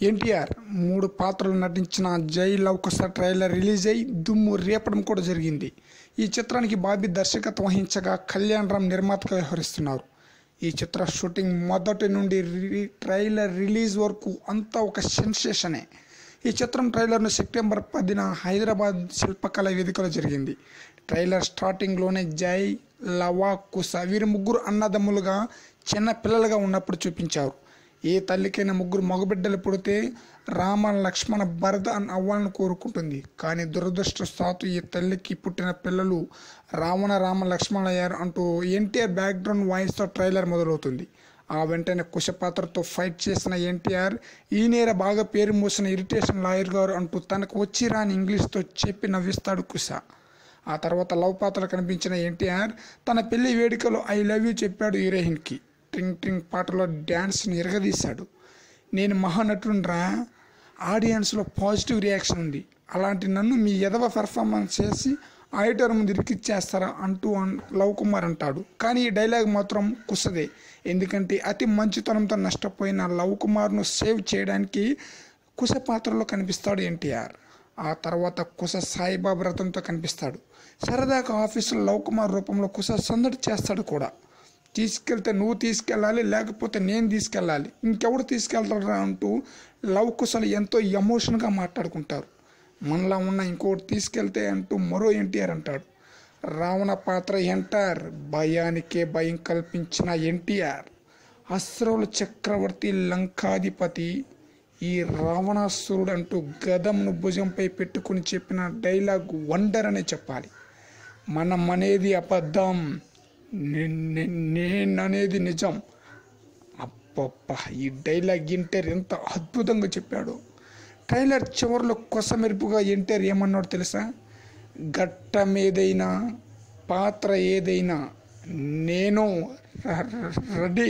ఎన్టీఆర్ మూడు పాత్రలు నటించిన జై లవకుశ ట్రైలర్ రిలీజ్ అయి దుమ్ము రేపడం కూడా జరిగింది ఈ చిత్రానికి బాబీ దర్శకత్వం వహించగా కళ్యాణ్ రామ్ నిర్మాతగా వ్యవహరిస్తున్నారు ఈ చిత్ర షూటింగ్ మొదటి నుండి రి- ట్రైలర్ రిలీజ్ వరకు అంతా ఒక సెన్సేషనే ఈ చిత్రం ట్రైలర్ను సెప్టెంబర్ పదిన హైదరాబాద్ శిల్పకళ వేదికలో జరిగింది ట్రైలర్ స్టార్టింగ్లోనే జై లవా కుస వీరి ముగ్గురు అన్నదమ్ములుగా చిన్న పిల్లలుగా ఉన్నప్పుడు చూపించారు ఏ తల్లికైనా ముగ్గురు మగబిడ్డలు పుడితే రామ లక్ష్మణ భరత అని అవ్వాలని కోరుకుంటుంది కానీ దురదృష్టవశాత్తు ఈ తల్లికి పుట్టిన పిల్లలు రావణ రామ లక్ష్మణ అయ్యారు అంటూ ఎన్టీఆర్ బ్యాక్గ్రౌండ్ వాయిస్తో ట్రైలర్ మొదలవుతుంది ఆ వెంటనే కుశ పాత్రతో ఫైట్ చేసిన ఎన్టీఆర్ ఈ నేర బాగా పేరు మోసిన ఇరిటేషన్ లాయర్ గారు అంటూ తనకు వచ్చి రాని ఇంగ్లీష్తో చెప్పి నవ్విస్తాడు కుశ ఆ తర్వాత లవ్ పాత్ర కనిపించిన ఎన్టీఆర్ తన పెళ్లి వేడుకలో ఐ లవ్ యూ చెప్పాడు హీరోయిన్కి ట్రింగ్ ట్రింగ్ పాటలో డ్యాన్స్ని ఎరగదీశాడు నేను మహానటుడురా ఆడియన్స్లో పాజిటివ్ రియాక్షన్ ఉంది అలాంటి నన్ను మీ ఎదవ పెర్ఫార్మెన్స్ చేసి ఆడిటర్ ముందు ఇరికిచ్చేస్తారా అంటూ అన్- లవ్ కుమార్ అంటాడు కానీ ఈ డైలాగ్ మాత్రం కుసదే ఎందుకంటే అతి మంచితనంతో నష్టపోయిన లవ్ కుమార్ను సేవ్ చేయడానికి కుశ పాత్రలో కనిపిస్తాడు ఎన్టీఆర్ ఆ తర్వాత కుశ సాయిబాబా రథంతో కనిపిస్తాడు సరదాగా ఆఫీసులో లవ్ కుమార్ రూపంలో కుశ సందడి చేస్తాడు కూడా తీసుకెళ్తే నువ్వు తీసుకెళ్ళాలి లేకపోతే నేను తీసుకెళ్ళాలి ఇంకెవడు తీసుకెళ్తారా అంటూ లవ్ కుశలు ఎంతో ఎమోషన్గా మాట్లాడుకుంటారు మనలా ఉన్న ఇంకోటి తీసుకెళ్తే అంటూ మరో ఎన్టీఆర్ అంటాడు రావణ పాత్ర ఎంటార్ భయానికే భయం కల్పించిన ఎన్టీఆర్ అస్త్రవుల చక్రవర్తి లంకాధిపతి ఈ రావణాసురుడు అంటూ గదంను భుజంపై పెట్టుకుని చెప్పిన డైలాగ్ వండర్ అనే చెప్పాలి మనం అనేది అబద్ధం నే- నే- నేననేది నిజం అబ్బబ్బా ఈ డైలాగ్ ఇంటర్ ఎంత అద్భుతంగా చెప్పాడు ట్రైలర్ చివరిలో కొసమెరుపుగా ఎంటర్ ఏమన్నాడు తెలుసా ఘట్టం ఏదైనా పాత్ర ఏదైనా నేను ర- ర- రెడీ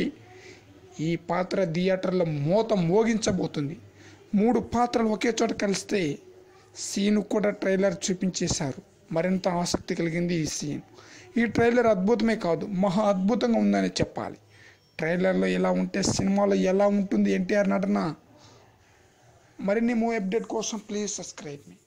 ఈ పాత్ర థియేటర్లో మోత మోగించబోతుంది మూడు పాత్రలు ఒకే చోట కలిస్తే సీన్ కూడా ట్రైలర్ చూపించేశారు మరింత ఆసక్తి కలిగింది ఈ సీన్ ఈ ట్రైలర్ అద్భుతమే కాదు మహా అద్భుతంగా ఉందని చెప్పాలి ట్రైలర్లో ఎలా ఉంటే సినిమాలో ఎలా ఉంటుంది ఎన్టీఆర్ నటన మరిన్ని మూవీ అప్డేట్ కోసం ప్లీజ్ సబ్స్క్రైబ్ మీ